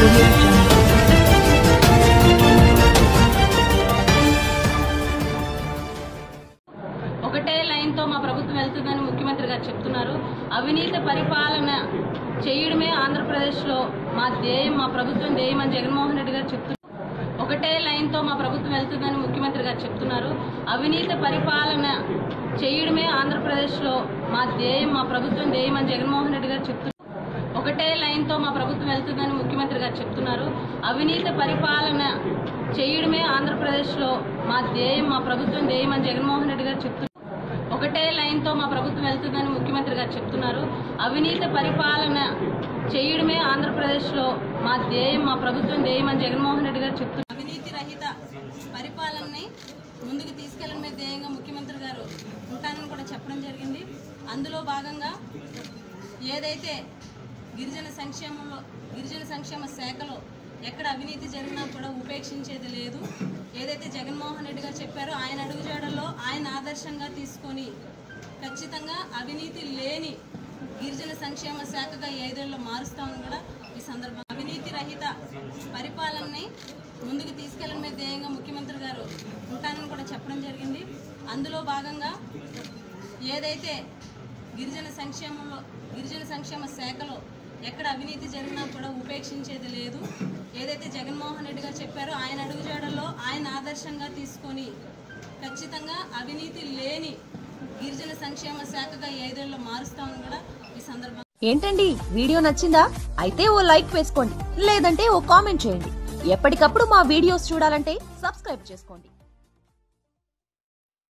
audio jungle. ఒకటే లైన్తో మా ప్రభుత్వం వెళ్తుందని ముఖ్యమంత్రి గారు చెప్తున్నారు అవినీతి పరిపాలన చేయడమే ఆంధ్రప్రదేశ్లో మా ధ్యేయం మా ప్రభుత్వం ధ్యేయం అని జగన్మోహన్ రెడ్డి గారు చెప్తున్నారు ఒకటే లైన్తో మా ప్రభుత్వం వెళ్తుందని ముఖ్యమంత్రి గారు చెప్తున్నారు అవినీతి పరిపాలన చేయడమే ఆంధ్రప్రదేశ్లో మా ధ్యేయం మా ప్రభుత్వం ధ్యేయం అని జగన్మోహన్ రెడ్డి గారు చెప్తున్నారు ఒకటే లైన్తో మా ప్రభుత్వం వెళ్తుందని ముఖ్యమంత్రి గారు చెప్తున్నారు అవినీతి పరిపాలన చేయడమే ఆంధ్రప్రదేశ్లో మా ధ్యేయం మా ప్రభుత్వం ధ్యేయం అని జగన్మోహన్ రెడ్డి గారు చెప్తున్నారు ఒకటే లైన్తో మా ప్రభుత్వం వెళ్తుందని ముఖ్యమంత్రి గారు చెప్తున్నారు అవినీతి పరిపాలన చేయడమే ఆంధ్రప్రదేశ్లో మా ధ్యేయం మా ప్రభుత్వం ధ్యేయం అని జగన్మోహన్ రెడ్డి గారు చెప్తున్నారు అవినీతి రహిత పరిపాలనని ముందుకు తీసుకెళ్లడమే ధ్యేయంగా ముఖ్యమంత్రి గారు ఉంటానని కూడా చెప్పడం జరిగింది అందులో భాగంగా ఏదైతే గిరిజన సంక్షేమంలో గిరిజన సంక్షేమ శాఖలో ఎక్కడ అవినీతి జరిగినా కూడా ఉపేక్షించేది లేదు ఏదైతే జగన్మోహన్ రెడ్డి గారు చెప్పారో ఆయన అడుగుజాడల్లో ఆయన ఆదర్శంగా తీసుకొని ఖచ్చితంగా అవినీతి లేని గిరిజన సంక్షేమ శాఖగా ఈ ఐదేళ్లలో మారుస్తామని కూడా ఈ సందర్భంగా అవినీతి రహిత పరిపాలనని ముందుకు తీసుకెళ్లడమే ధ్యేయంగా ముఖ్యమంత్రి గారు ఉంటానని కూడా చెప్పడం జరిగింది అందులో భాగంగా ఏదైతే గిరిజన సంక్షేమంలో గిరిజన సంక్షేమ శాఖలో ఎక్కడ అవినీతి జరిగినా కూడా ఉపేక్షించేది లేదు ఏదైతే జగన్మోహన్ రెడ్డి గారు చెప్పారో ఆయన అడుగుజాడల్లో ఆయన ఆదర్శంగా తీసుకొని ఖచ్చితంగా అవినీతి లేని గిరిజన సంక్షేమ శాఖగా ఈ ఐదేళ్లలో మారుస్తామని కూడా ఈ సందర్భంగా ఏంటండి వీడియో నచ్చిందా అయితే ఓ లైక్ వేసుకోండి లేదంటే ఓ కామెంట్ చేయండి ఎప్పటికప్పుడు మా వీడియోస్ చూడాలంటే సబ్స్క్రైబ్ చేసుకోండి